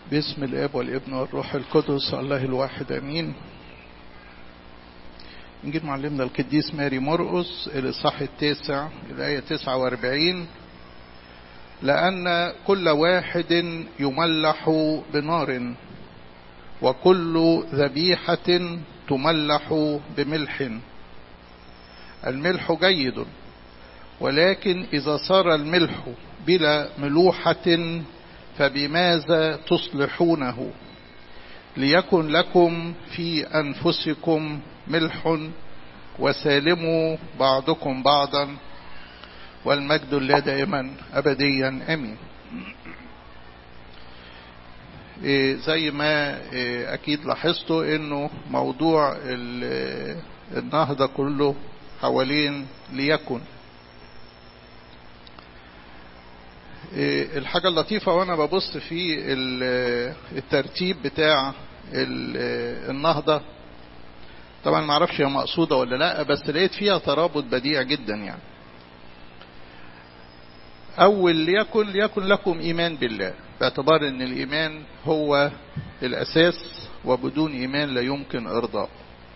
باسم الاب والابن والروح القدس الله الواحد امين نجيب معلمنا القديس ماري مرقس الاصحاح التاسع الايه 49 لان كل واحد يملح بنار وكل ذبيحه تملح بملح الملح جيد ولكن اذا صار الملح بلا ملوحه فبماذا تصلحونه ليكن لكم في انفسكم ملح وسالموا بعضكم بعضا والمجد لله دائما ابديا امين إيه زي ما إيه اكيد لاحظتوا انه موضوع النهضه كله حوالين ليكن الحاجة اللطيفة وانا ببص في الترتيب بتاع النهضة طبعا ما اعرفش هي مقصودة ولا لا بس لقيت فيها ترابط بديع جدا يعني اول ليكن ليكن لكم ايمان بالله باعتبار ان الايمان هو الاساس وبدون ايمان لا يمكن ارضاء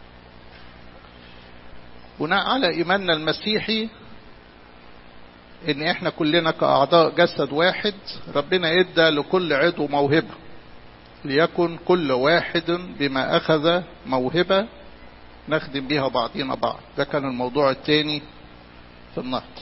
بناء على ايماننا المسيحي ان احنا كلنا كاعضاء جسد واحد ربنا ادى لكل عضو موهبه ليكن كل واحد بما اخذ موهبه نخدم بها بعضنا بعض ده كان الموضوع الثاني في النهضه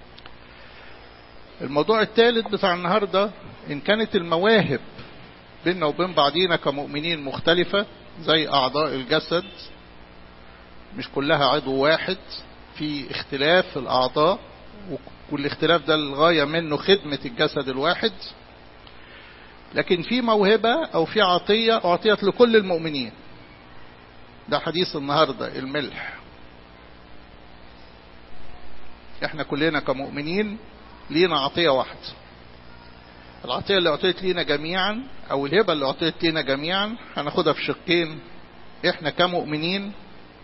الموضوع الثالث بتاع النهارده ان كانت المواهب بيننا وبين بعضينا كمؤمنين مختلفه زي اعضاء الجسد مش كلها عضو واحد في اختلاف في الاعضاء والاختلاف ده الغاية منه خدمة الجسد الواحد لكن في موهبة أو في عطية أعطيت لكل المؤمنين ده حديث النهاردة الملح احنا كلنا كمؤمنين لينا عطية واحدة العطية اللي أعطيت لينا جميعا أو الهبة اللي أعطيت لينا جميعا هناخدها في شقين احنا كمؤمنين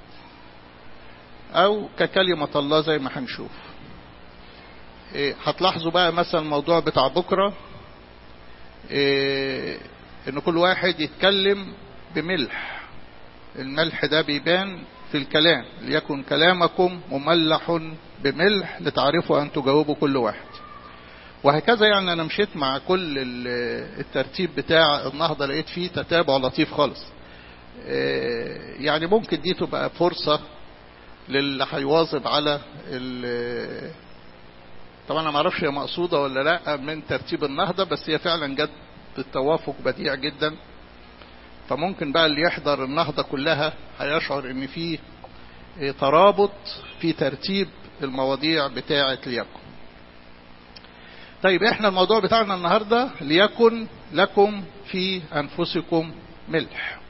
أو ككلمة الله زي ما هنشوف إيه هتلاحظوا بقى مثلا الموضوع بتاع بكرة إيه ان كل واحد يتكلم بملح الملح ده بيبان في الكلام ليكن كلامكم مملح بملح لتعرفوا ان تجاوبوا كل واحد وهكذا يعني انا مشيت مع كل الترتيب بتاع النهضة لقيت فيه تتابع لطيف خالص إيه يعني ممكن دي تبقى فرصة للي هيواظب على طبعا انا ما اعرفش هي مقصوده ولا لا من ترتيب النهضه بس هي فعلا جت بالتوافق بديع جدا فممكن بقى اللي يحضر النهضه كلها هيشعر ان في ترابط في ترتيب المواضيع بتاعه ليكن طيب احنا الموضوع بتاعنا النهارده ليكن لكم في انفسكم ملح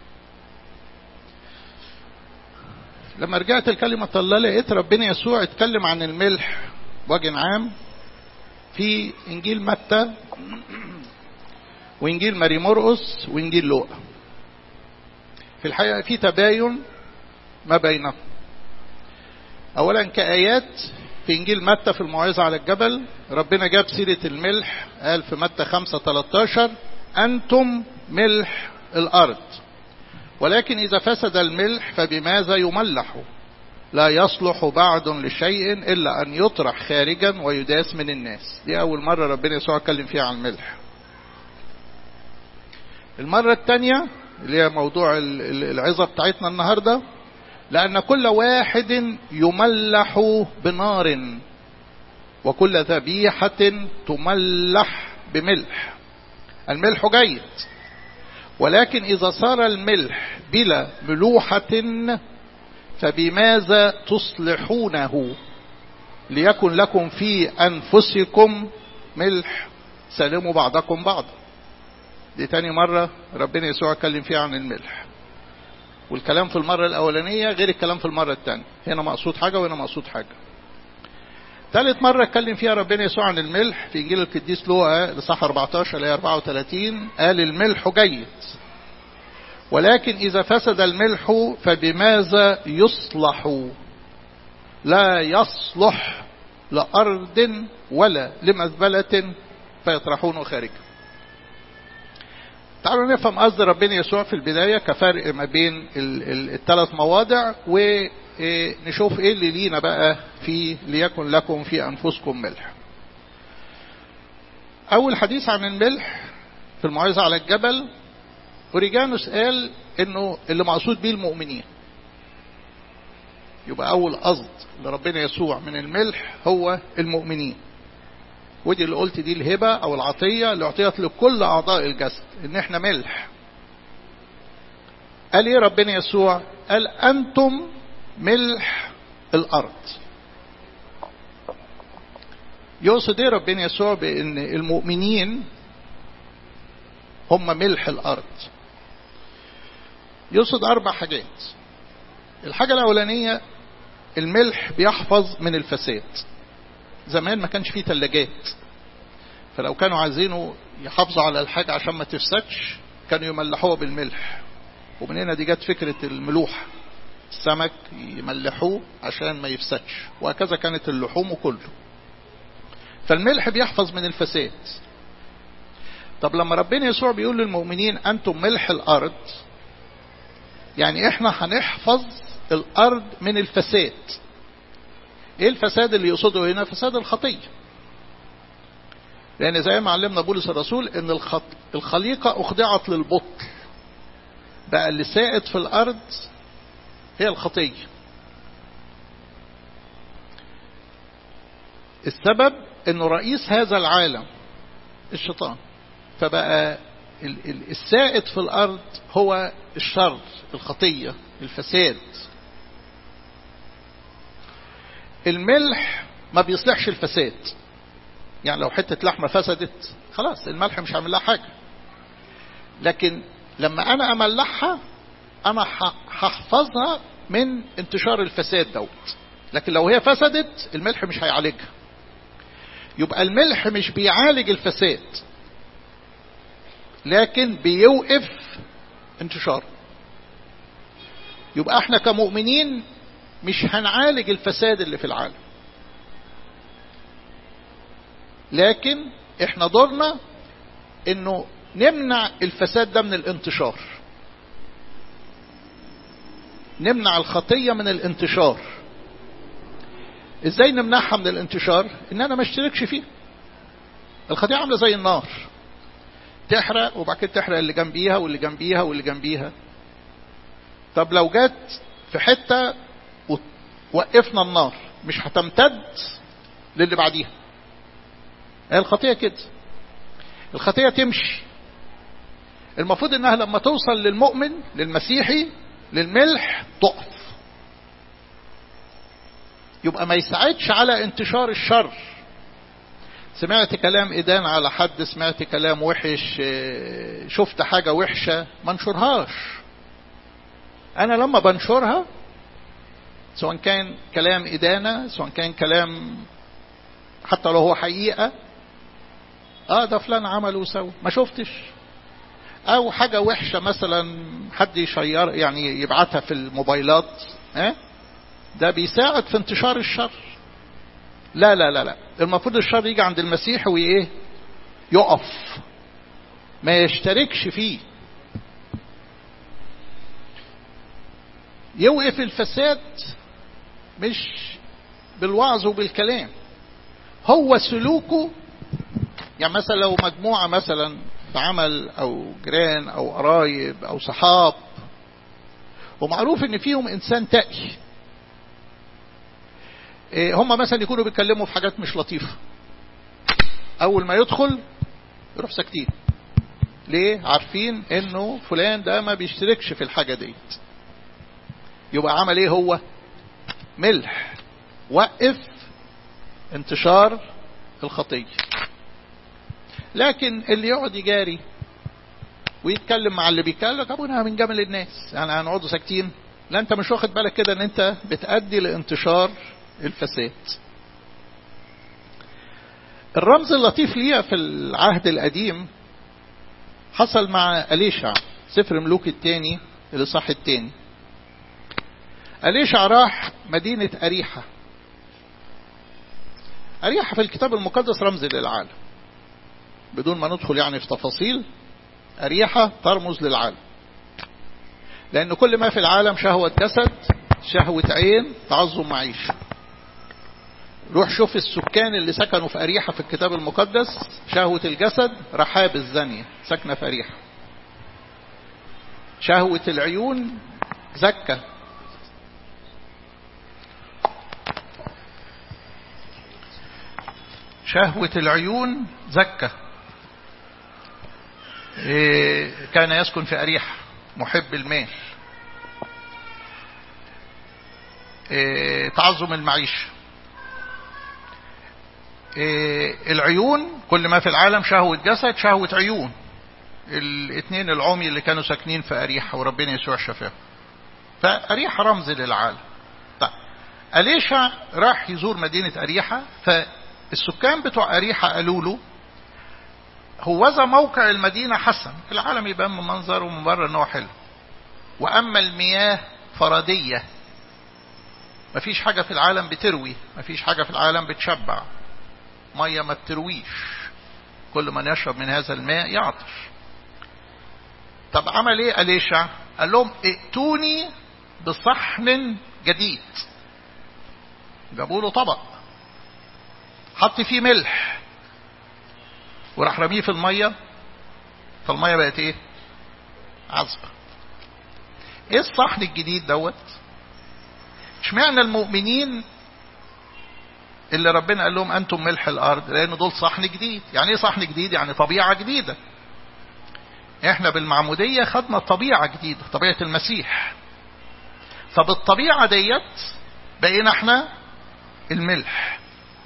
لما رجعت لكلمة الله لقيت ربنا يسوع اتكلم عن الملح بوجه عام في انجيل متى وانجيل ماري مرقس وانجيل لوقا في الحقيقه في تباين ما بينهم اولا كايات في انجيل متى في الموعظه على الجبل ربنا جاب سيره الملح قال في متى 5 13 انتم ملح الارض ولكن اذا فسد الملح فبماذا يملح لا يصلح بعد لشيء إلا أن يطرح خارجا ويداس من الناس دي أول مرة ربنا يسوع اتكلم فيها عن الملح المرة الثانية اللي هي موضوع العظة بتاعتنا النهاردة لأن كل واحد يملح بنار وكل ذبيحة تملح بملح الملح جيد ولكن إذا صار الملح بلا ملوحة فبماذا تصلحونه ليكن لكم في أنفسكم ملح سلموا بعضكم بعضا دي تاني مرة ربنا يسوع اتكلم فيها عن الملح والكلام في المرة الأولانية غير الكلام في المرة الثانية هنا مقصود حاجة وهنا مقصود حاجة ثالث مرة اتكلم فيها ربنا يسوع عن الملح في إنجيل القديس لوقا لصح 14 ل 34 قال الملح جيد ولكن إذا فسد الملح فبماذا يصلح لا يصلح لأرض ولا لمزبلة فيطرحونه خارجا تعالوا نفهم قصد ربنا يسوع في البداية كفرق ما بين الثلاث مواضع ونشوف ايه اللي لينا بقى في ليكن لكم في انفسكم ملح اول حديث عن الملح في الموعظة على الجبل اوريجانوس قال انه اللي مقصود بيه المؤمنين يبقى اول قصد لربنا يسوع من الملح هو المؤمنين ودي اللي قلت دي الهبة او العطية اللي اعطيت لكل اعضاء الجسد ان احنا ملح قال ايه ربنا يسوع قال انتم ملح الارض يقصد ايه ربنا يسوع بان المؤمنين هم ملح الارض يقصد اربع حاجات الحاجة الاولانية الملح بيحفظ من الفساد زمان ما كانش فيه ثلاجات فلو كانوا عايزينه يحافظوا على الحاجة عشان ما تفسدش كانوا يملحوها بالملح ومن هنا دي جت فكرة الملوحة السمك يملحوه عشان ما يفسدش وهكذا كانت اللحوم كله فالملح بيحفظ من الفساد طب لما ربنا يسوع بيقول للمؤمنين أنتم ملح الأرض يعني احنا هنحفظ الأرض من الفساد ايه الفساد اللي يقصده هنا فساد الخطية لان زي ما علمنا بولس الرسول ان الخط... الخليقة اخضعت للبطل بقى اللي سائد في الارض هي الخطية السبب انه رئيس هذا العالم الشيطان فبقى السائد في الارض هو الشر الخطية الفساد الملح ما بيصلحش الفساد يعني لو حتة لحمة فسدت خلاص الملح مش هعمل لها حاجة لكن لما انا املحها انا هحفظها من انتشار الفساد دوت لكن لو هي فسدت الملح مش هيعالجها يبقى الملح مش بيعالج الفساد لكن بيوقف انتشاره يبقى احنا كمؤمنين مش هنعالج الفساد اللي في العالم لكن احنا دورنا انه نمنع الفساد ده من الانتشار نمنع الخطية من الانتشار ازاي نمنعها من الانتشار ان انا ما اشتركش فيه الخطية عاملة زي النار تحرق وبعد كده تحرق اللي جنبيها واللي جنبيها واللي جنبيها طب لو جت في حتة وقفنا النار مش هتمتد للي بعديها هي الخطية كده الخطية تمشي المفروض انها لما توصل للمؤمن للمسيحي للملح تقف يبقى ما يساعدش على انتشار الشر سمعت كلام إدان على حد سمعت كلام وحش شفت حاجة وحشة ما انشرهاش أنا لما بنشرها سواء كان كلام إدانة سواء كان كلام حتى لو هو حقيقة اه ده فلان عمل وسوى ما شفتش او حاجة وحشة مثلا حد يشير يعني يبعتها في الموبايلات اه ده بيساعد في انتشار الشر لا لا لا لا المفروض الشر يجي عند المسيح وايه يقف ما يشتركش فيه يوقف الفساد مش بالوعظ وبالكلام هو سلوكه يعني مثلا لو مجموعة مثلا في عمل او جيران او قرايب او صحاب ومعروف ان فيهم انسان تقي إيه هم مثلا يكونوا بيتكلموا في حاجات مش لطيفة اول ما يدخل يروح ساكتين ليه عارفين انه فلان ده ما بيشتركش في الحاجة ديت يبقى عمل ايه هو ملح وقف انتشار الخطية لكن اللي يقعد يجاري ويتكلم مع اللي بيتكلم ابونا من جمل الناس يعني هنقعدوا ساكتين لا انت مش واخد بالك كده ان انت بتأدي لانتشار الفساد الرمز اللطيف ليها في العهد القديم حصل مع أليشع سفر ملوك الثاني الإصحاح الثاني أليشع راح مدينة أريحة أريحة في الكتاب المقدس رمز للعالم بدون ما ندخل يعني في تفاصيل أريحة ترمز للعالم لأن كل ما في العالم شهوة جسد شهوة عين تعظم معيشة روح شوف السكان اللي سكنوا في أريحة في الكتاب المقدس شهوة الجسد رحاب الزانية ساكنة في أريحة شهوة العيون زكة شهوة العيون زكة إيه كان يسكن في أريحة محب المال إيه تعظم المعيشة إيه العيون كل ما في العالم شهوة جسد شهوة عيون الاثنين العمي اللي كانوا ساكنين في أريحة وربنا يسوع شفاهم فأريحة رمز للعالم طيب أليشع راح يزور مدينة أريحة فالسكان بتوع أريحة قالوا له هوذا موقع المدينة حسن العالم يبقى من منظر ومن بره ان هو حلو واما المياه فردية مفيش حاجة في العالم بتروي مفيش حاجة في العالم بتشبع مية ما بترويش كل من يشرب من هذا الماء يعطش طب عمل ايه أليشع قال لهم ائتوني بصحن جديد جابوا له طبق حط فيه ملح وراح رميه في المية فالمية بقت ايه عذبة ايه الصحن الجديد دوت اشمعنى المؤمنين اللي ربنا قال لهم انتم ملح الارض لان دول صحن جديد يعني ايه صحن جديد يعني طبيعة جديدة احنا بالمعمودية خدنا طبيعة جديدة طبيعة المسيح فبالطبيعة ديت بقينا احنا الملح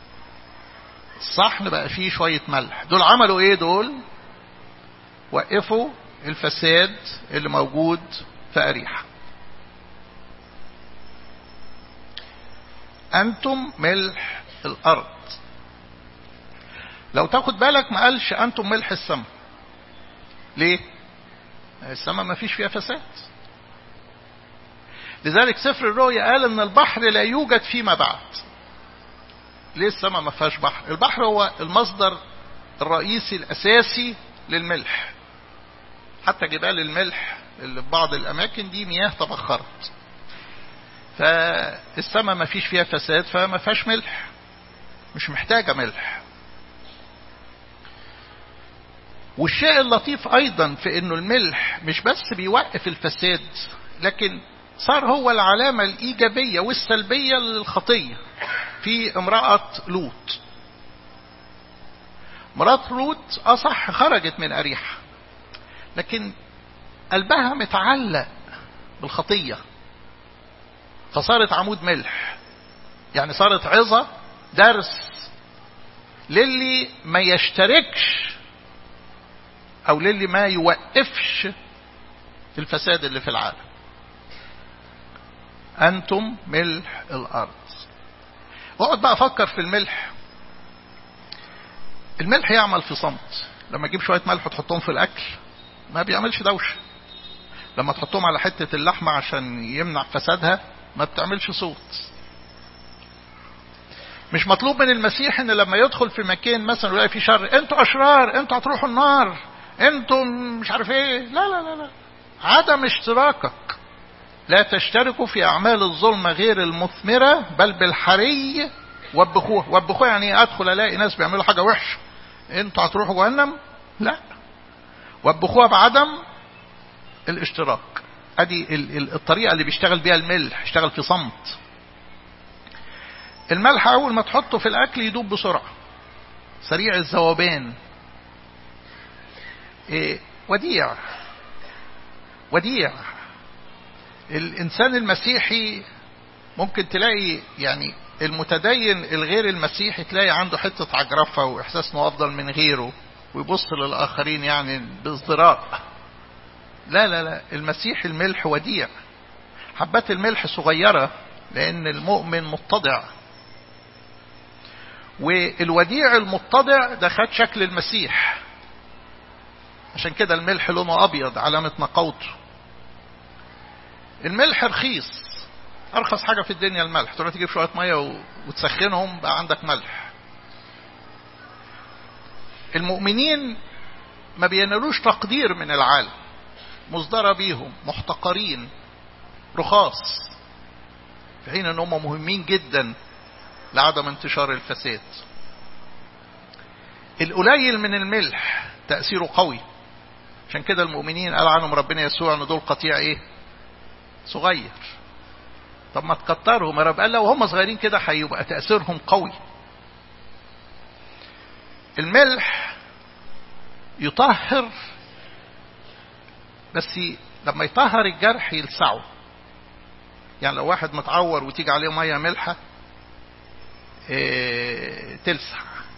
الصحن بقى فيه شوية ملح دول عملوا ايه دول وقفوا الفساد اللي موجود في أريحة أنتم ملح الأرض لو تاخد بالك ما قالش أنتم ملح السماء ليه السماء ما فيش فيها فساد لذلك سفر الرؤيا قال ان البحر لا يوجد فيما بعد ليه السماء ما فيهاش بحر البحر هو المصدر الرئيسي الاساسي للملح حتى جبال الملح اللي في بعض الاماكن دي مياه تبخرت فالسماء ما فيش فيها فساد فما فيهاش ملح مش محتاجة ملح والشيء اللطيف ايضا في انه الملح مش بس بيوقف الفساد لكن صار هو العلامة الايجابية والسلبية للخطية في امرأة لوط مرات لوط اصح خرجت من اريحة لكن قلبها متعلق بالخطية فصارت عمود ملح يعني صارت عظة درس للي ما يشتركش او للي ما يوقفش الفساد اللي في العالم انتم ملح الارض اقعد بقى افكر في الملح الملح يعمل في صمت لما تجيب شويه ملح وتحطهم في الاكل ما بيعملش دوشه لما تحطهم على حته اللحمه عشان يمنع فسادها ما بتعملش صوت مش مطلوب من المسيح ان لما يدخل في مكان مثلا يلاقي فيه شر انتوا اشرار انتوا هتروحوا النار انتم مش عارف ايه لا لا لا لا عدم اشتراكك لا تشتركوا في اعمال الظلمه غير المثمره بل بالحري وبخوها وبخوها يعني ادخل الاقي ناس بيعملوا حاجه وحشه انتوا هتروحوا جهنم لا وبخوها بعدم الاشتراك ادي الطريقه اللي بيشتغل بيها الملح اشتغل في صمت الملح اول ما تحطه في الاكل يدوب بسرعه سريع الذوبان إيه وديع وديع الانسان المسيحي ممكن تلاقي يعني المتدين الغير المسيحي تلاقي عنده حته عجرفه واحساس انه افضل من غيره ويبص للاخرين يعني بازدراء لا لا لا المسيح الملح وديع حبات الملح صغيره لان المؤمن متضع والوديع المتضع ده خد شكل المسيح عشان كده الملح لونه ابيض علامة نقاوته الملح رخيص ارخص حاجة في الدنيا الملح تروح تجيب شوية مية وتسخنهم بقى عندك ملح المؤمنين ما بينالوش تقدير من العالم مصدرة بيهم محتقرين رخاص في حين ان هم مهمين جدا لعدم انتشار الفساد القليل من الملح تأثيره قوي عشان كده المؤمنين قال عنهم ربنا يسوع ان دول قطيع ايه صغير طب ما تكترهم يا رب قال لو هم صغيرين كده هيبقى تأثيرهم قوي الملح يطهر بس لما يطهر الجرح يلسعه يعني لو واحد متعور وتيجي عليه ميه ملحه اه تلسع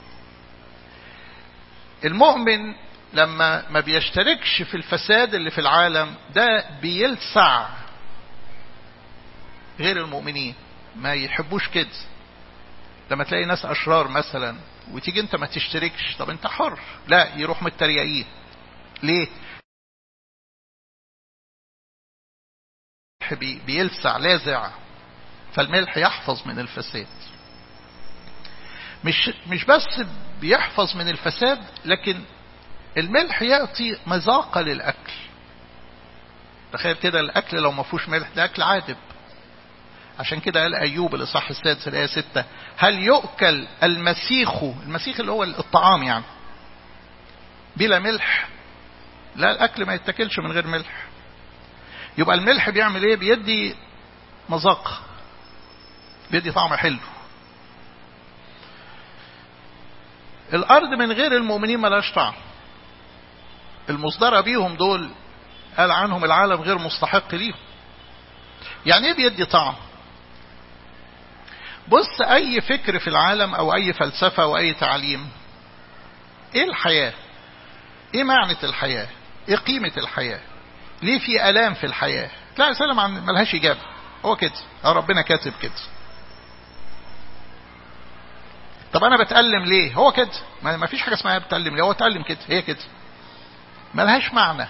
المؤمن لما ما بيشتركش في الفساد اللي في العالم ده بيلسع غير المؤمنين ما يحبوش كده لما تلاقي ناس اشرار مثلا وتيجي انت ما تشتركش طب انت حر لا يروح متريقين ليه بيلسع لازع فالملح يحفظ من الفساد مش مش بس بيحفظ من الفساد لكن الملح يعطي مذاقة للأكل تخيل كده الأكل لو ما فيهوش ملح ده أكل عادب عشان كده قال أيوب الإصحاح السادس الآية ستة هل يؤكل المسيخ المسيخ اللي هو الطعام يعني بلا ملح لا الأكل ما يتاكلش من غير ملح يبقى الملح بيعمل ايه بيدي مذاق بيدي طعم حلو الارض من غير المؤمنين ملاش طعم المصدرة بيهم دول قال عنهم العالم غير مستحق ليهم يعني ايه بيدي طعم بص اي فكر في العالم او اي فلسفة او اي تعليم ايه الحياة ايه معنى الحياة ايه قيمة الحياة ليه في الام في الحياة لا سلم عن ملهاش اجابة هو كده هو ربنا كاتب كده طب انا بتألم ليه هو كده ما فيش حاجة اسمها بتألم ليه هو اتألم كده هي كده ملهاش معنى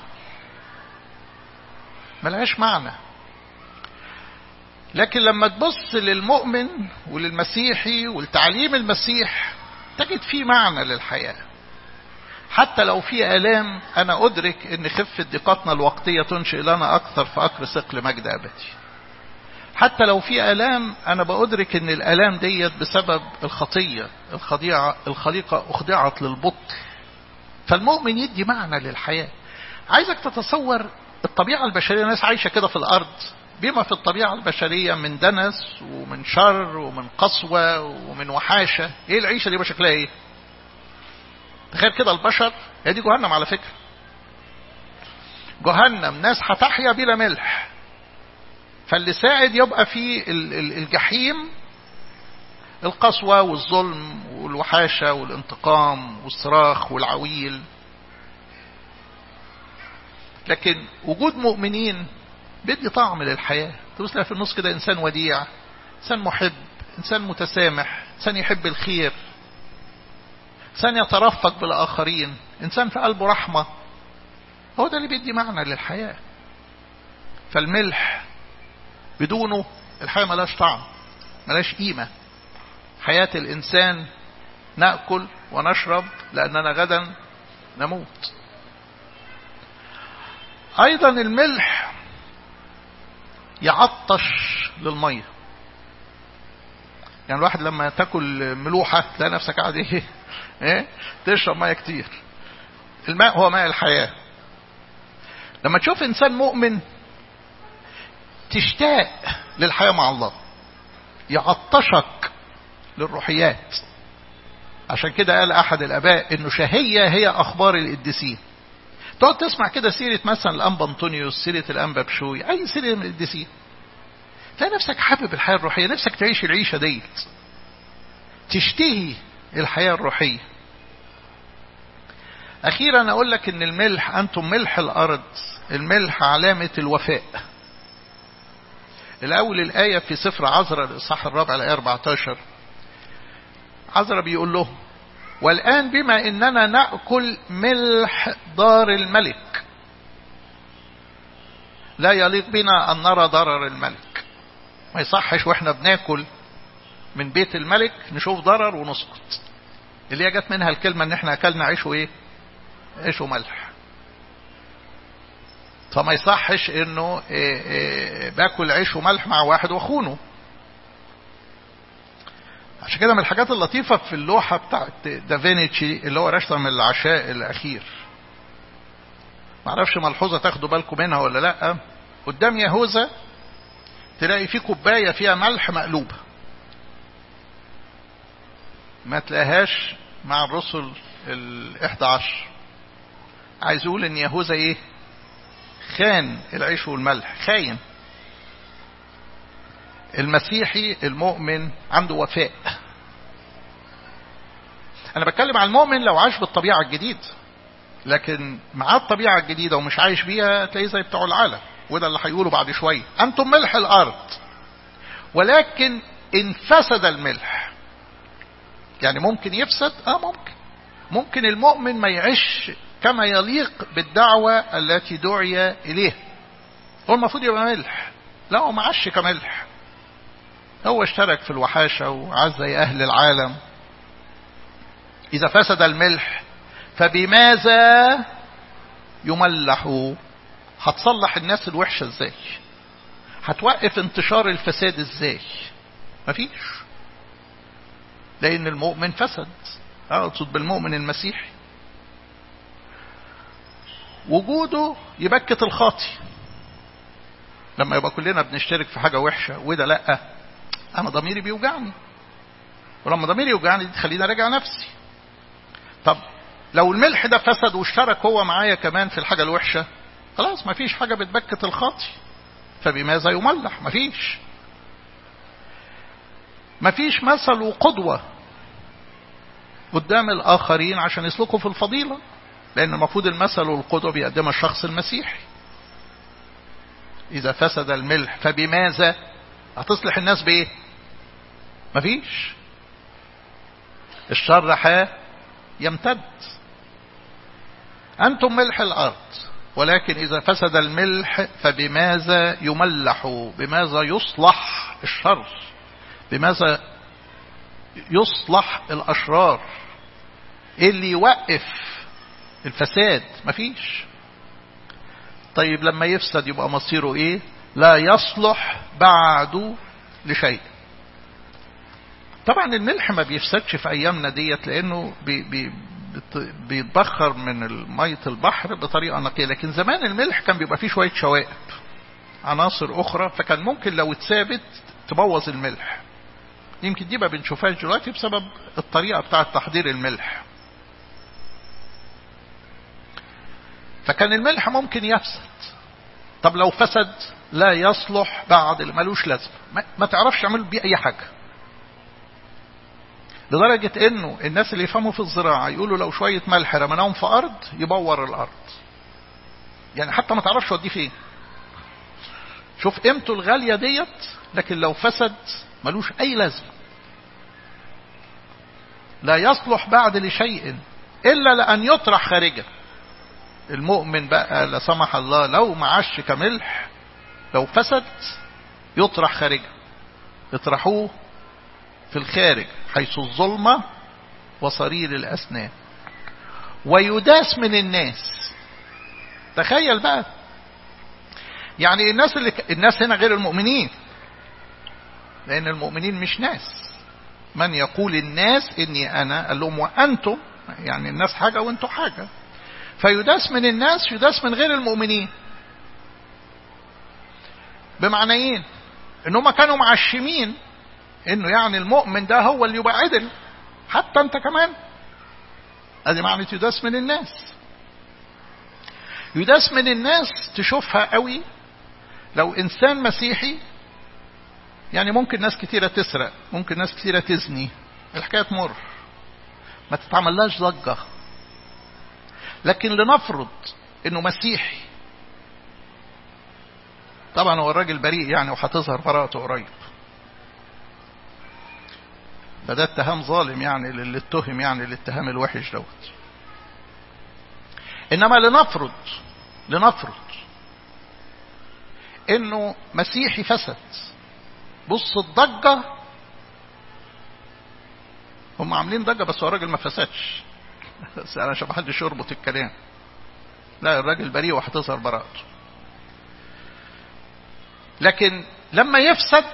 ملهاش معنى لكن لما تبص للمؤمن وللمسيحي ولتعليم المسيح تجد فيه معنى للحياة حتى لو في آلام أنا أدرك أن خفة ضيقاتنا الوقتية تنشئ لنا أكثر فأكر ثقل مجد أبدي حتى لو في آلام أنا بأدرك أن الآلام ديت بسبب الخطية الخضيعة الخليقة أخضعت للبطل فالمؤمن يدي معنى للحياة عايزك تتصور الطبيعة البشرية ناس عايشة كده في الأرض بما في الطبيعة البشرية من دنس ومن شر ومن قسوة ومن وحاشة ايه العيشة دي بشكلها ايه تخيل كده البشر هي دي جهنم على فكرة جهنم ناس هتحيا بلا ملح فاللي ساعد يبقى في الجحيم القسوة والظلم والوحاشة والانتقام والصراخ والعويل لكن وجود مؤمنين بيدي طعم للحياة تبص في النص كده إنسان وديع إنسان محب إنسان متسامح إنسان يحب الخير إنسان يترفق بالآخرين إنسان في قلبه رحمة هو ده اللي بيدي معنى للحياة فالملح بدونه الحياة ملاش طعم ملاش قيمة حياة الإنسان نأكل ونشرب لأننا غدا نموت أيضا الملح يعطش للمية يعني الواحد لما تاكل ملوحة تلاقي نفسك قاعد ايه ايه تشرب مية كتير الماء هو ماء الحياة لما تشوف انسان مؤمن تشتاق للحياة مع الله يعطشك للروحيات عشان كده قال احد الاباء انه شهية هي اخبار القديسين تقعد تسمع كده سيرة مثلا الانبا انطونيوس سيرة الانبا بشوي اي سيرة من القديسين تلاقي نفسك حابب الحياة الروحية نفسك تعيش العيشة ديت تشتهي الحياة الروحية اخيرا اقول لك ان الملح انتم ملح الارض الملح علامة الوفاء الاول الاية في سفر عزرا الاصحاح الرابع الايه 14 عزرا بيقول له والآن بما إننا نأكل ملح دار الملك لا يليق بنا أن نرى ضرر الملك ما يصحش وإحنا بناكل من بيت الملك نشوف ضرر ونسكت اللي هي جت منها الكلمة إن إحنا أكلنا عيش وإيه عيش وملح فما يصحش انه باكل عيش وملح مع واحد واخونه عشان كده من الحاجات اللطيفة في اللوحة بتاعت دافينيتشي اللي هو رسم العشاء الأخير معرفش ملحوظة تاخدوا بالكم منها ولا لأ قدام يهوذا تلاقي في كوباية فيها ملح مقلوبة ما تلاقيهاش مع الرسل الإحدى عشر عايز يقول ان يهوذا ايه خان العيش والملح خاين المسيحي المؤمن عنده وفاء انا بتكلم عن المؤمن لو عاش بالطبيعة الجديدة لكن مع الطبيعة الجديدة ومش عايش بيها تلاقيه زي بتوع العالم وده اللي هيقوله بعد شوية انتم ملح الارض ولكن ان فسد الملح يعني ممكن يفسد اه ممكن ممكن المؤمن ما يعيش كما يليق بالدعوة التي دعي إليه هو المفروض يبقى ملح لا هو ما عاش كملح هو اشترك في الوحاشة وعاش زي أهل العالم إذا فسد الملح فبماذا يملح هتصلح الناس الوحشة ازاي هتوقف انتشار الفساد ازاي مفيش لأن المؤمن فسد أقصد بالمؤمن المسيحي وجوده يبكت الخاطي لما يبقى كلنا بنشترك في حاجة وحشة وده لأ أنا ضميري بيوجعني ولما ضميري يوجعني دي تخليني أراجع نفسي طب لو الملح ده فسد واشترك هو معايا كمان في الحاجة الوحشة خلاص مفيش حاجة بتبكت الخاطي فبماذا يملح مفيش مفيش مثل وقدوة قدام الآخرين عشان يسلكوا في الفضيلة لأن المفروض المثل والقدوة بيقدمها الشخص المسيحي إذا فسد الملح فبماذا هتصلح الناس بإيه مفيش الشر حا يمتد أنتم ملح الأرض ولكن إذا فسد الملح فبماذا يملح بماذا يصلح الشر بماذا يصلح الأشرار اللي يوقف الفساد مفيش طيب لما يفسد يبقى مصيره ايه لا يصلح بعده لشيء طبعا الملح ما بيفسدش في ايامنا ديت لانه بي بي بيتبخر من مية البحر بطريقة نقية لكن زمان الملح كان بيبقى فيه شوية شوائب عناصر اخرى فكان ممكن لو اتثابت تبوظ الملح يمكن دي ما بنشوفهاش دلوقتي بسبب الطريقة بتاعة تحضير الملح فكان الملح ممكن يفسد طب لو فسد لا يصلح بعد اللي ملوش لازمه ما, ما تعرفش تعمل بيه اي حاجه لدرجة انه الناس اللي يفهموا في الزراعة يقولوا لو شوية ملح رمناهم في ارض يبور الارض يعني حتى ما تعرفش وديه فين شوف قيمته الغالية ديت لكن لو فسد ملوش اي لازمة لا يصلح بعد لشيء الا لان يطرح خارجه المؤمن بقى لا سمح الله لو معاش كملح لو فسد يطرح خارجه يطرحوه في الخارج حيث الظلمة وصرير الأسنان ويداس من الناس تخيل بقى يعني الناس اللي ك... الناس هنا غير المؤمنين لأن المؤمنين مش ناس من يقول الناس إني أنا قال لهم وأنتم يعني الناس حاجة وأنتم حاجة فيداس من الناس يداس من غير المؤمنين بمعنيين ان هم كانوا معشمين انه يعني المؤمن ده هو اللي يبقى عدل حتى انت كمان ادي معنى يداس من الناس يداس من الناس تشوفها قوي لو انسان مسيحي يعني ممكن ناس كتيرة تسرق ممكن ناس كتيرة تزني الحكاية تمر ما تتعملهاش ضجة لكن لنفرض انه مسيحي طبعا هو الراجل بريء يعني وهتظهر براءته قريب فده اتهام ظالم يعني للي اتهم يعني الاتهام الوحش دوت انما لنفرض لنفرض انه مسيحي فسد بص الضجة هم عاملين ضجة بس هو الراجل ما فسدش بس انا عشان محدش يربط الكلام لا الراجل بريء وهتظهر براءته لكن لما يفسد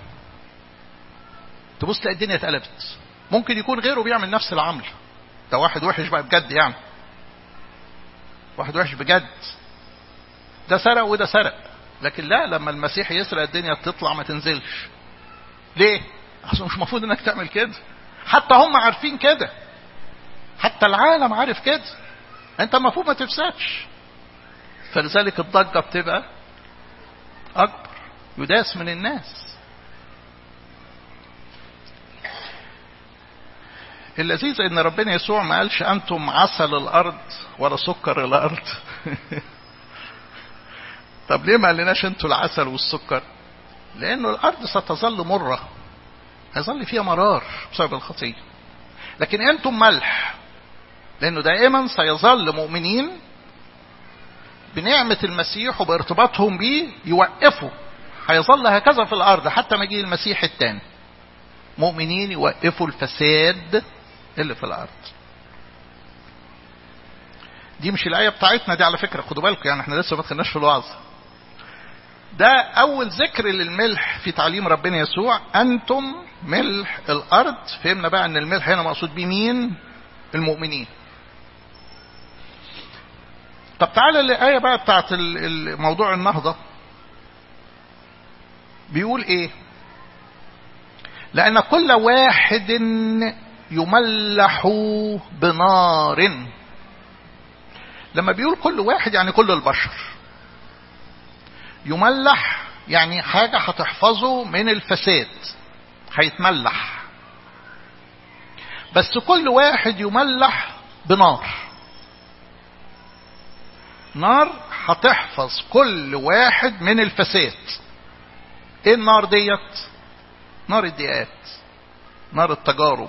تبص تلاقي الدنيا اتقلبت ممكن يكون غيره بيعمل نفس العمل ده واحد وحش بقى بجد يعني واحد وحش بجد ده سرق وده سرق لكن لا لما المسيح يسرق الدنيا تطلع ما تنزلش ليه اصل مش المفروض انك تعمل كده حتى هم عارفين كده حتى العالم عارف كده انت المفروض ما تفسدش فلذلك الضجه بتبقى اكبر يداس من الناس اللذيذ ان ربنا يسوع ما قالش انتم عسل الارض ولا سكر الارض طب ليه ما قالناش انتوا العسل والسكر لانه الارض ستظل مره هيظل فيها مرار بسبب الخطيه لكن انتم ملح لانه دائما سيظل مؤمنين بنعمه المسيح وبارتباطهم بيه يوقفوا هيظل هكذا في الارض حتى ما يجي المسيح الثاني مؤمنين يوقفوا الفساد اللي في الارض دي مش الايه بتاعتنا دي على فكره خدوا بالكم يعني احنا لسه ما دخلناش في الوعظ ده اول ذكر للملح في تعليم ربنا يسوع انتم ملح الارض فهمنا بقى ان الملح هنا مقصود بيه مين المؤمنين طب تعالى الايه بقى بتاعت موضوع النهضه بيقول ايه لان كل واحد يملح بنار لما بيقول كل واحد يعني كل البشر يملح يعني حاجة هتحفظه من الفساد هيتملح بس كل واحد يملح بنار نار هتحفظ كل واحد من الفساد ايه النار ديت نار الضيقات نار التجارب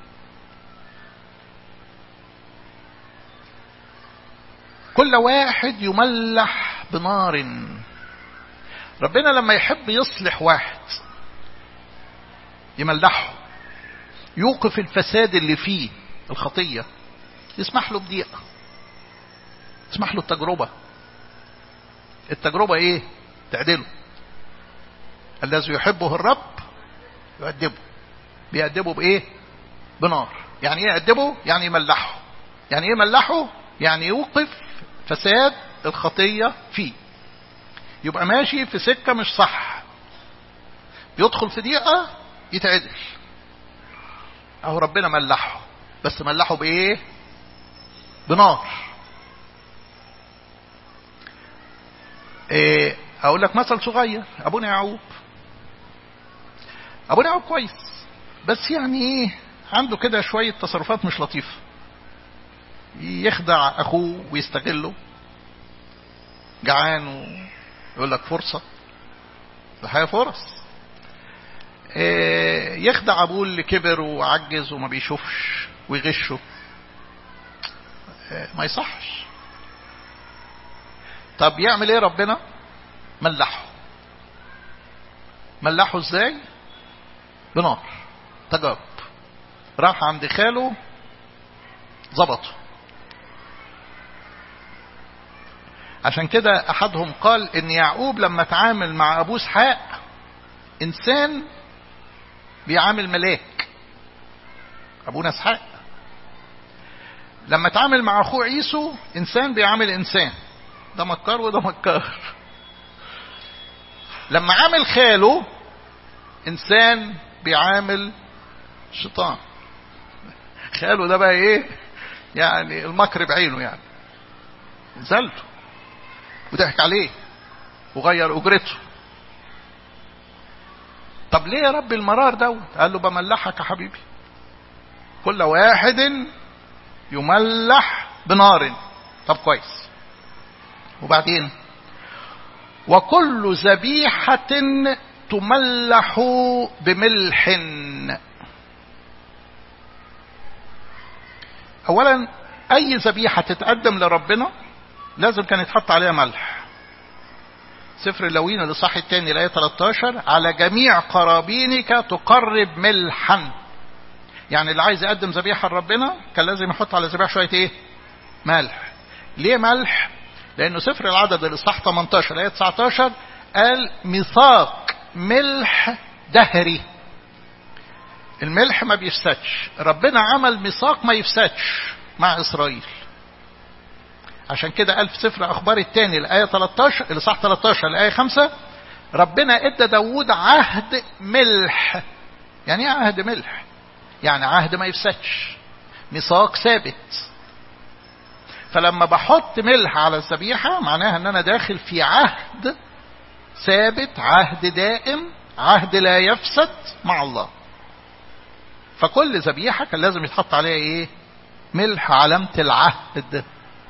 كل واحد يملح بنار ربنا لما يحب يصلح واحد يملحه يوقف الفساد اللي فيه الخطية يسمح له بضيقة يسمح له التجربة التجربة ايه تعدله الذي يحبه الرب يؤدبه بيأدبه بايه بنار يعني ايه يأدبه يعني يملحه يعني ايه يملحه يعني يوقف فساد الخطية فيه يبقى ماشي في سكة مش صح يدخل في ضيقة يتعدل اهو ربنا ملحه بس ملحه بايه بنار إيه اقول لك مثل صغير ابونا يعقوب ابونا يعقوب كويس بس يعني ايه عنده كده شوية تصرفات مش لطيفة يخدع اخوه ويستغله جعان ويقول لك فرصة الحياة فرص إيه يخدع ابوه اللي كبر وعجز وما بيشوفش ويغشه إيه ما يصحش طب يعمل ايه ربنا ملحه ملحه ازاي بنار تجارب راح عند خاله ظبطه عشان كده احدهم قال ان يعقوب لما تعامل مع ابوه اسحاق انسان بيعامل ملاك ابونا اسحاق لما تعامل مع اخوه عيسو انسان بيعامل انسان ده مكار وده مكار لما عامل خاله انسان بيعامل شيطان خاله ده بقى ايه يعني المكر بعينه يعني نزلته وضحك عليه وغير اجرته طب ليه يا رب المرار دوت قال له بملحك يا حبيبي كل واحد يملح بنار طب كويس وبعدين وكل ذبيحة تملح بملح اولا اي ذبيحة تتقدم لربنا لازم كان يتحط عليها ملح سفر اللوين الاصحاح الثاني الايه 13 على جميع قرابينك تقرب ملحا يعني اللي عايز يقدم ذبيحه لربنا كان لازم يحط على الذبيحه شويه ايه ملح ليه ملح لانه سفر العدد الاصحاح 18 الايه 19 قال ميثاق ملح دهري الملح ما بيفسدش ربنا عمل ميثاق ما يفسدش مع إسرائيل عشان كده قال في سفر أخبار الثاني الآية 13 الإصحاح 13 الآية 5 ربنا ادى داوود عهد ملح يعني ايه عهد ملح يعني عهد ما يفسدش ميثاق ثابت فلما بحط ملح على الذبيحة معناها ان انا داخل في عهد ثابت عهد دائم عهد لا يفسد مع الله فكل ذبيحة كان لازم يتحط عليها ايه ملح علامة العهد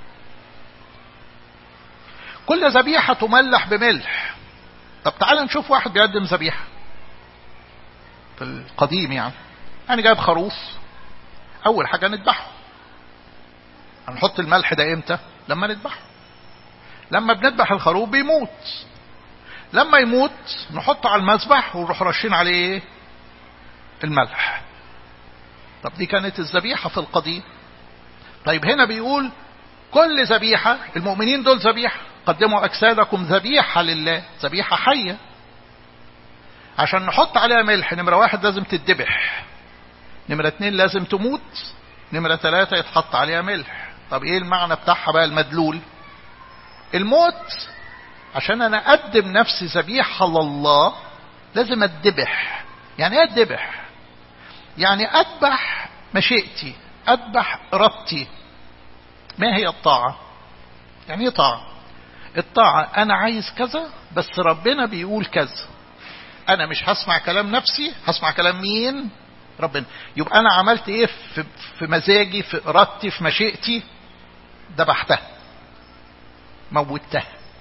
كل ذبيحة تملح بملح طب تعال نشوف واحد بيقدم ذبيحة في القديم يعني يعني جايب خروف أول حاجة نذبحه هنحط الملح ده امتى لما نذبحه لما بنذبح الخروف بيموت لما يموت نحطه على المذبح ونروح رشين عليه الملح طب دي كانت الذبيحة في القديم طيب هنا بيقول كل ذبيحة المؤمنين دول ذبيحة قدموا أجسادكم ذبيحة لله ذبيحة حية عشان نحط عليها ملح نمرة واحد لازم تتذبح نمرة اتنين لازم تموت نمرة ثلاثة يتحط عليها ملح طب ايه المعنى بتاعها بقى المدلول الموت عشان انا اقدم نفسي ذبيحة لله لازم اتذبح يعني ايه اتذبح يعني اذبح مشيئتي اذبح ارادتي ما هي الطاعة يعني ايه طاعة الطاعة انا عايز كذا بس ربنا بيقول كذا انا مش هسمع كلام نفسي هسمع كلام مين ربنا يبقى انا عملت ايه في, في مزاجي في ارادتي في مشيئتي ذبحتها موتها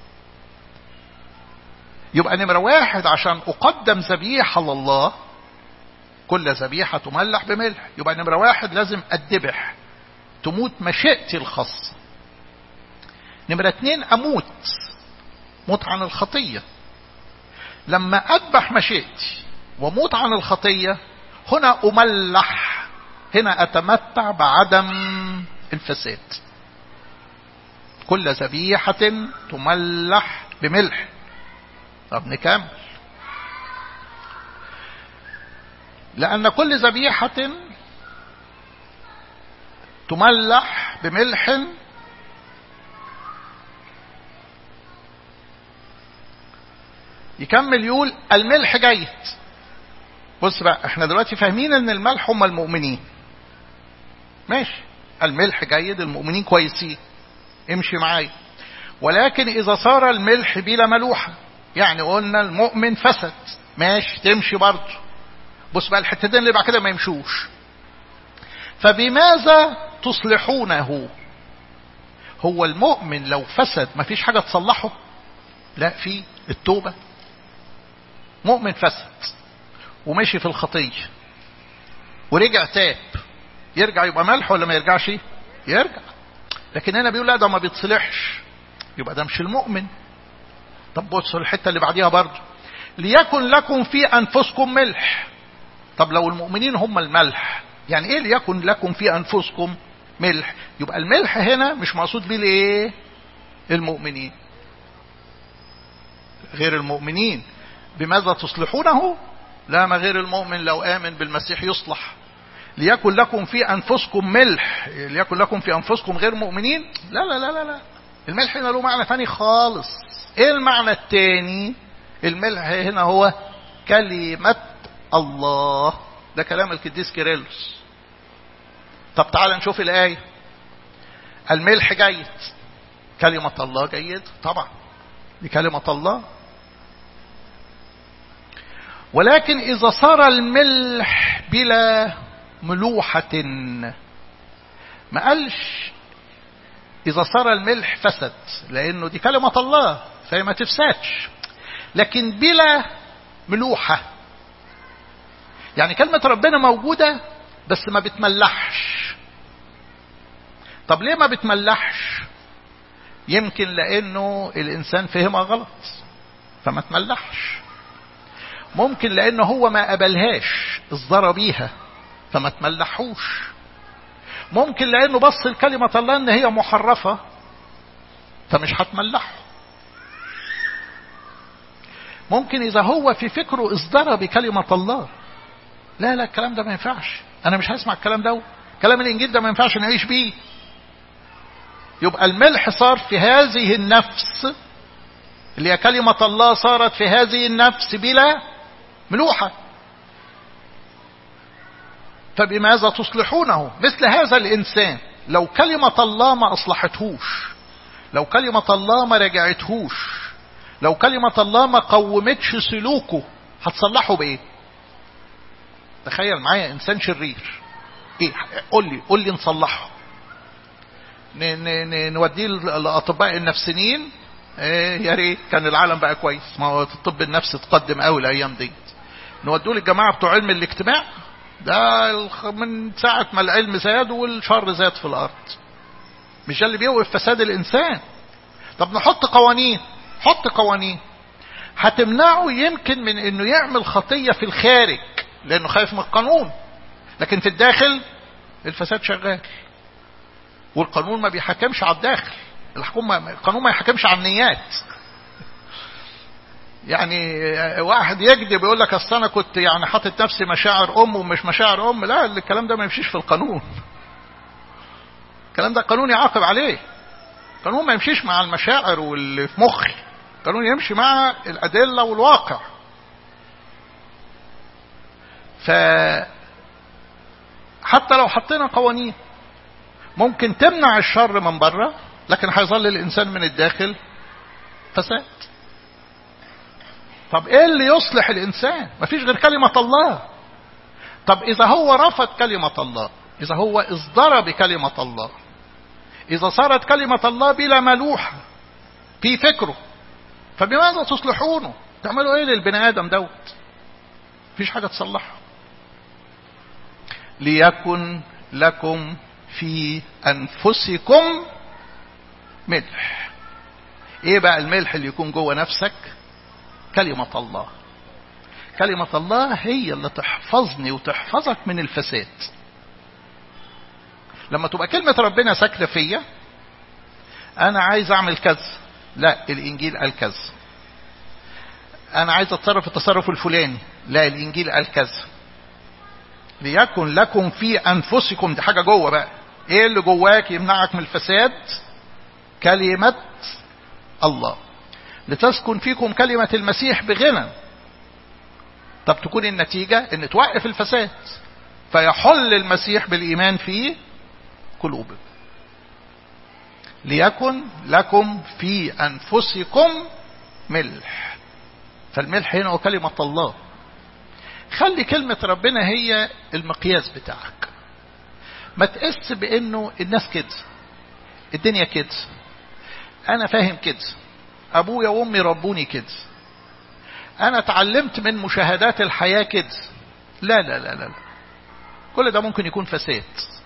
يبقى نمرة واحد عشان أقدم ذبيحة لله كل ذبيحة تملح بملح يبقى نمرة واحد لازم أدبح تموت مشيئتي الخاصة نمرة اتنين أموت موت عن الخطية لما أذبح مشيئتي وموت عن الخطية هنا أملح هنا أتمتع بعدم الفساد كل ذبيحة تملح بملح طب نكمل لأن كل ذبيحة تملح بملح يكمل يقول الملح جيد بص بقى احنا دلوقتي فاهمين ان الملح هم المؤمنين ماشي الملح جيد المؤمنين كويسين امشي معايا ولكن اذا صار الملح بلا ملوحة يعني قلنا المؤمن فسد ماشي تمشي برضه بص بقى الحتتين اللي بعد كده ما يمشوش فبماذا تصلحونه هو المؤمن لو فسد ما فيش حاجة تصلحه لا في التوبة مؤمن فسد ومشي في الخطية ورجع تاب يرجع يبقى ملح ولا ما يرجعش يرجع لكن هنا بيقول لا ده ما بيتصلحش يبقى ده مش المؤمن طب بصوا الحتة اللي بعديها برضه ليكن لكم في أنفسكم ملح طب لو المؤمنين هم الملح يعني ايه ليكن لكم في أنفسكم ملح يبقى الملح هنا مش مقصود بيه الايه المؤمنين غير المؤمنين بماذا تصلحونه لا ما غير المؤمن لو آمن بالمسيح يصلح ليكن لكم في أنفسكم ملح ليكن لكم في أنفسكم غير مؤمنين لا لا لا لا, لا. الملح هنا له معنى ثاني خالص ايه المعنى الثاني الملح هنا هو كلمة الله ده كلام القديس كيرلس طب تعال نشوف الآية الملح جيد كلمة الله جيد طبعا دي كلمة الله ولكن إذا صار الملح بلا ملوحة ما قالش إذا صار الملح فسد لأنه دي كلمة الله فهي ما تفسدش لكن بلا ملوحة يعني كلمة ربنا موجودة بس ما بتملحش طب ليه ما بتملحش يمكن لأنه الإنسان فهمها غلط فما تملحش ممكن لأنه هو ما قبلهاش اصدر بيها فما تملحوش ممكن لأنه بص لكلمة الله ان هي محرفة فمش هتملحه ممكن إذا هو في فكره إصدر بكلمة الله لا لا الكلام ده ما ينفعش أنا مش هسمع الكلام ده كلام الإنجيل ده ما ينفعش نعيش بيه يبقى الملح صار في هذه النفس اللي هي كلمة الله صارت في هذه النفس بلا ملوحة فبماذا تصلحونه مثل هذا الإنسان لو كلمة الله ما أصلحتهوش لو كلمة الله ما رجعتهوش لو كلمة الله ما قومتش سلوكه هتصلحه بإيه تخيل معايا إنسان شرير إيه قول لي قول لي نصلحه نوديه لأطباء النفسيين إيه يا ريت كان العالم بقى كويس ما هو الطب النفسي تقدم قوي الايام دي نودوه للجماعه بتوع علم الاجتماع ده من ساعه ما العلم زاد والشر زاد في الارض مش ده اللي بيوقف فساد الانسان طب نحط قوانين حط قوانين هتمنعه يمكن من انه يعمل خطيه في الخارج لانه خايف من القانون لكن في الداخل الفساد شغال والقانون ما بيحكمش على الداخل الحكومة القانون ما يحكمش على النيات يعني واحد يكذب يقول لك اصل انا كنت يعني حاطط نفسي مشاعر ام ومش مشاعر ام لا الكلام ده ما يمشيش في القانون الكلام ده القانون يعاقب عليه القانون ما يمشيش مع المشاعر واللي في مخي القانون يمشي مع الادله والواقع ف حتى لو حطينا قوانين ممكن تمنع الشر من بره لكن هيظل الإنسان من الداخل فساد طب ايه اللي يصلح الإنسان مفيش غير كلمة الله طب إذا هو رفض كلمة الله إذا هو اصدر بكلمة الله إذا صارت كلمة الله بلا ملوحة في فكره فبماذا تصلحونه تعملوا ايه للبني آدم دوت مفيش حاجة تصلحها ليكن لكم في أنفسكم ملح ايه بقى الملح اللي يكون جوه نفسك كلمة الله كلمة الله هي اللي تحفظني وتحفظك من الفساد لما تبقى كلمة ربنا ساكنة فيا انا عايز اعمل كذا لا الانجيل قال كذا انا عايز اتصرف التصرف الفلاني لا الانجيل قال كذا ليكن لكم في انفسكم دي حاجة جوه بقى ايه اللي جواك يمنعك من الفساد كلمة الله لتسكن فيكم كلمة المسيح بغنى طب تكون النتيجة ان توقف الفساد فيحل المسيح بالإيمان في قلوبكم ليكن لكم في أنفسكم ملح فالملح هنا هو كلمة الله خلي كلمة ربنا هي المقياس بتاعك ما تقس بانه الناس كده الدنيا كده انا فاهم كده ابويا وامي ربوني كده انا اتعلمت من مشاهدات الحياة كده لا لا لا لا كل ده ممكن يكون فساد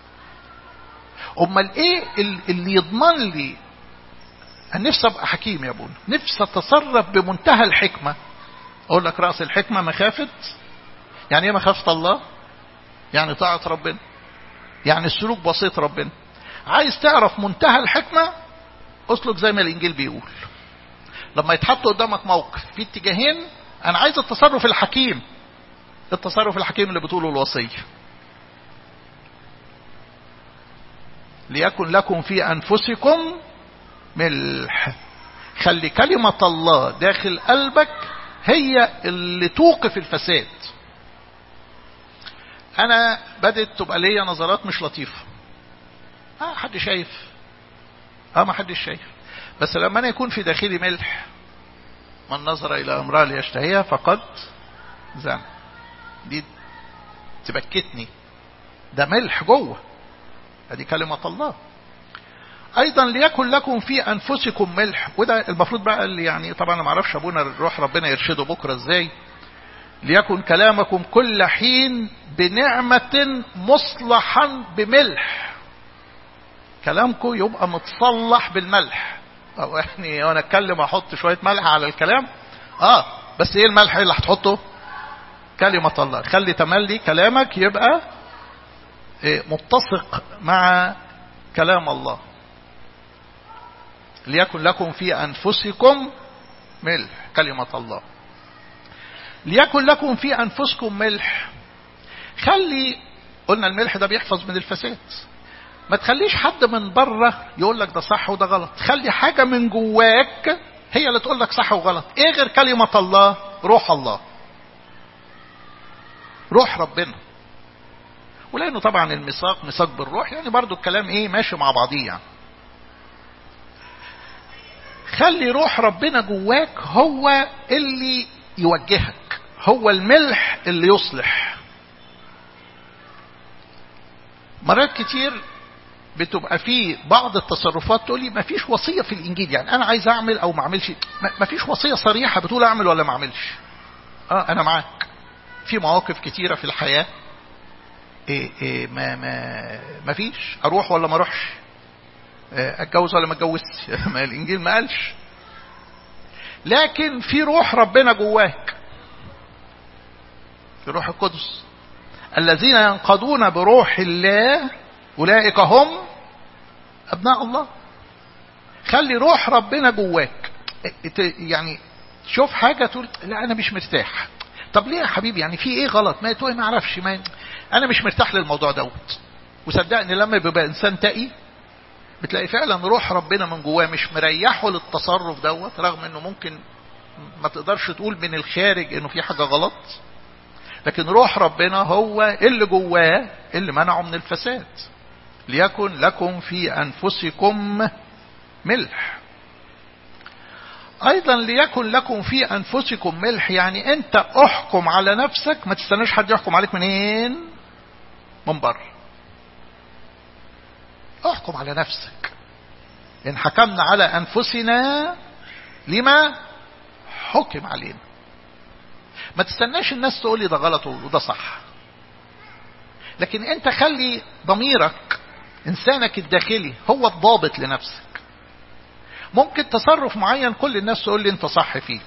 امال ايه اللي يضمن لي انا نفسي ابقى حكيم يا ابونا نفسي اتصرف بمنتهى الحكمة اقول لك رأس الحكمة مخافة يعني ايه مخافة الله يعني طاعة ربنا يعني السلوك بسيط ربنا عايز تعرف منتهى الحكمة اسلك زي ما الانجيل بيقول لما يتحط قدامك موقف في اتجاهين انا عايز التصرف الحكيم التصرف الحكيم اللي بتقوله الوصية ليكن لكم في انفسكم ملح خلي كلمة الله داخل قلبك هي اللي توقف الفساد انا بدت تبقى ليا نظرات مش لطيفة اه حد شايف اه ما حدش شايف بس لما انا يكون في داخلي ملح من نظر الى امرأة ليشتهيها فقد زن دي تبكتني ده ملح جوه ادي كلمة الله ايضا ليكن لكم في انفسكم ملح وده المفروض بقى اللي يعني طبعا انا ما اعرفش ابونا روح ربنا يرشده بكره ازاي ليكن كلامكم كل حين بنعمة مصلحا بملح كلامكم يبقى متصلح بالملح او يعني وانا اتكلم احط شوية ملح على الكلام اه بس ايه الملح اللي هتحطه كلمة الله خلي تملي كلامك يبقى إيه متسق مع كلام الله ليكن لكم في أنفسكم ملح كلمة الله ليكن لكم في أنفسكم ملح خلي قلنا الملح ده بيحفظ من الفساد ما تخليش حد من بره يقول لك ده صح وده غلط خلي حاجة من جواك هي اللي تقول لك صح وغلط ايه غير كلمة الله روح الله روح ربنا ولانه طبعا الميثاق ميثاق بالروح يعني برضو الكلام ايه ماشي مع بعضيه يعني خلي روح ربنا جواك هو اللي يوجهك هو الملح اللي يصلح مرات كتير بتبقى في بعض التصرفات تقول لي ما فيش وصية في الإنجيل يعني أنا عايز أعمل أو ما أعملش ما فيش وصية صريحة بتقول أعمل ولا ما أعملش آه أنا معاك في مواقف كتيرة في الحياة إيه إيه ما ما ما فيش أروح ولا ما أروحش اتجوز ولا ما اتجوزش ما الانجيل ما قالش لكن في روح ربنا جواك في روح القدس الذين ينقضون بروح الله اولئك هم ابناء الله خلي روح ربنا جواك يعني شوف حاجه تقول لا انا مش مرتاح طب ليه يا حبيبي يعني في ايه غلط ما تقول ما اعرفش ما انا مش مرتاح للموضوع دوت وصدقني لما بيبقى انسان تقي بتلاقي فعلا روح ربنا من جواه مش مريحه للتصرف دوت رغم انه ممكن ما تقدرش تقول من الخارج انه في حاجة غلط لكن روح ربنا هو اللي جواه اللي منعه من الفساد ليكن لكم في انفسكم ملح ايضا ليكن لكم في انفسكم ملح يعني انت احكم على نفسك ما تستناش حد يحكم عليك منين من بره احكم على نفسك ان حكمنا على انفسنا لما حكم علينا ما تستناش الناس تقول لي ده غلط وده صح لكن انت خلي ضميرك انسانك الداخلي هو الضابط لنفسك ممكن تصرف معين كل الناس تقول لي انت صح فيه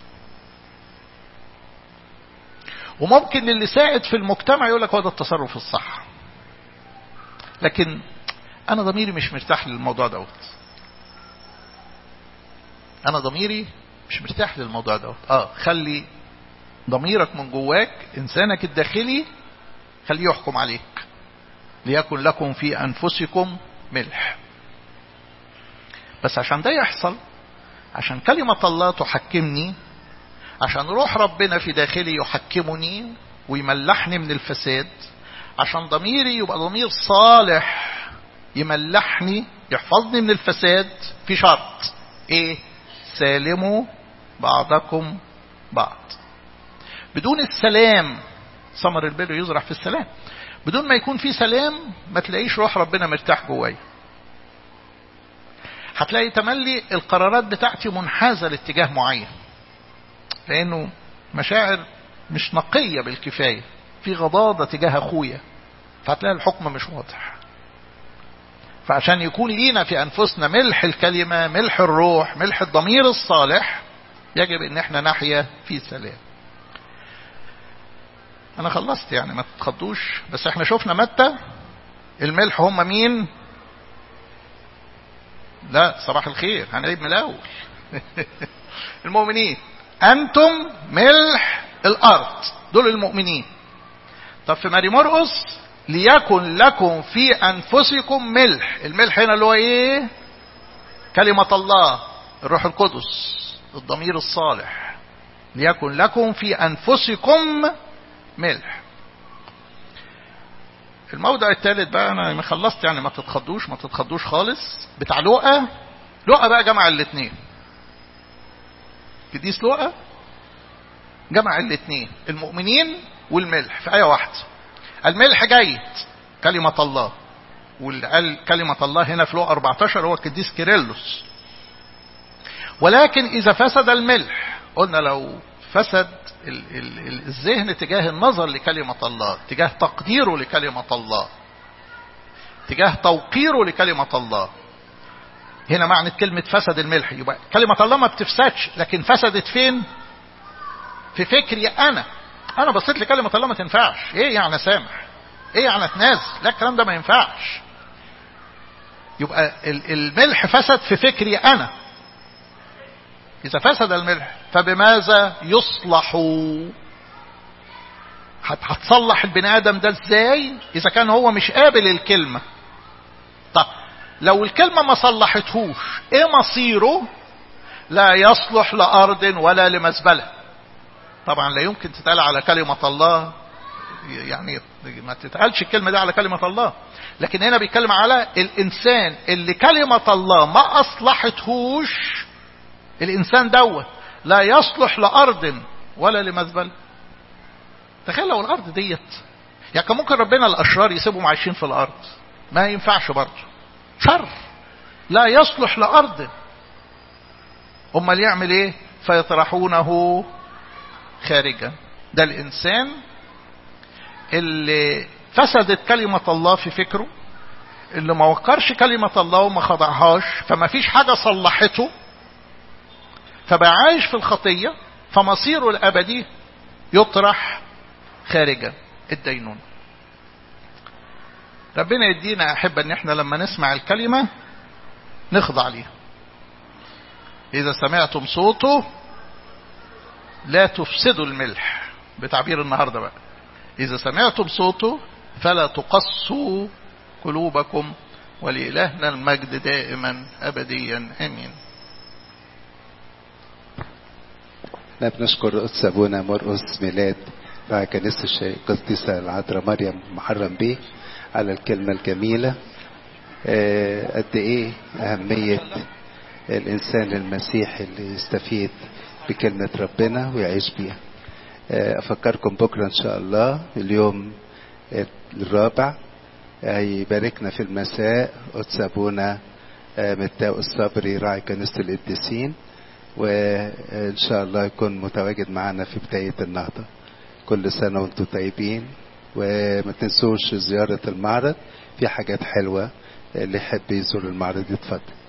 وممكن اللي ساعد في المجتمع يقول لك هو ده التصرف الصح لكن انا ضميري مش مرتاح للموضوع دوت انا ضميري مش مرتاح للموضوع دوت اه خلي ضميرك من جواك انسانك الداخلي خليه يحكم عليك ليكن لكم في انفسكم ملح بس عشان ده يحصل عشان كلمة الله تحكمني عشان روح ربنا في داخلي يحكمني ويملحني من الفساد عشان ضميري يبقى ضمير صالح يملحني يحفظني من الفساد في شرط ايه سالموا بعضكم بعض بدون السلام ثمر البر يزرع في السلام بدون ما يكون في سلام ما تلاقيش روح ربنا مرتاح جواي هتلاقي تملي القرارات بتاعتي منحازة لاتجاه معين لانه مشاعر مش نقية بالكفاية في غضاضة تجاه اخويا فهتلاقي الحكم مش واضح فعشان يكون لينا في أنفسنا ملح الكلمة ملح الروح ملح الضمير الصالح يجب ان احنا نحيا في سلام انا خلصت يعني ما تتخضوش بس احنا شفنا متى الملح هم مين لا صباح الخير هنعيد من الاول المؤمنين انتم ملح الارض دول المؤمنين طب في ماري مرقس ليكن لكم في انفسكم ملح الملح هنا اللي هو ايه كلمة الله الروح القدس الضمير الصالح ليكن لكم في انفسكم ملح الموضع الثالث بقى انا ما خلصت يعني ما تتخضوش ما تتخضوش خالص بتاع لقى لقى بقى جمع الاثنين قديس لقى جمع الاثنين المؤمنين والملح في آية واحدة الملح جيد كلمة الله واللي قال كلمة الله هنا في لقى 14 هو القديس كيرلس ولكن إذا فسد الملح قلنا لو فسد ال ال ال الذهن تجاه النظر لكلمة الله تجاه تقديره لكلمة الله تجاه توقيره لكلمة الله هنا معنى كلمة فسد الملح يبقى كلمة الله ما بتفسدش لكن فسدت فين في فكري أنا أنا بصيت لكلمة الله ما تنفعش إيه يعني سامح إيه يعني اتنازل لا الكلام ده ما ينفعش يبقى الملح فسد في فكري أنا إذا فسد الملح فبماذا يصلح هتصلح البني آدم ده ازاي إذا كان هو مش قابل الكلمة طب لو الكلمة ما صلحتهوش ايه مصيره لا يصلح لأرض ولا لمزبلة طبعا لا يمكن تتقال على كلمة الله يعني ما تتقالش الكلمة دي على كلمة الله لكن هنا بيتكلم على الإنسان اللي كلمة الله ما أصلحتهوش الإنسان دوت لا يصلح لأرض ولا لمزبلة تخيل لو الأرض ديت يعني كان ممكن ربنا الأشرار يسيبهم عايشين في الأرض ما ينفعش برضه شر لا يصلح لأرض امال يعمل ايه فيطرحونه خارجا ده الانسان اللي فسدت كلمة الله في فكره اللي ما وقرش كلمة الله وما خضعهاش فما فيش حاجة صلحته فبقى عايش في الخطية فمصيره الأبدي يطرح خارجا الدينون ربنا يدينا أحب أن احنا لما نسمع الكلمة نخضع ليها إذا سمعتم صوته لا تفسدوا الملح بتعبير النهاردة بقى إذا سمعتم صوته فلا تقصوا قلوبكم ولإلهنا المجد دائما أبديا آمين احنا بنشكر قدس ابونا مرقس ميلاد مع كنيسة القديسة العذراء مريم محرم بيه على الكلمة الجميلة اه قد ايه اهمية الانسان المسيحي اللي يستفيد بكلمة ربنا ويعيش بيها اه افكركم بكرة ان شاء الله اليوم الرابع هيباركنا في المساء قدس ابونا اه متاو الصبري راعي كنيسة القديسين وإن شاء الله يكون متواجد معنا في بداية النهضة كل سنة وانتم طيبين وما تنسوش زيارة المعرض في حاجات حلوة اللي يحب يزور المعرض يتفضل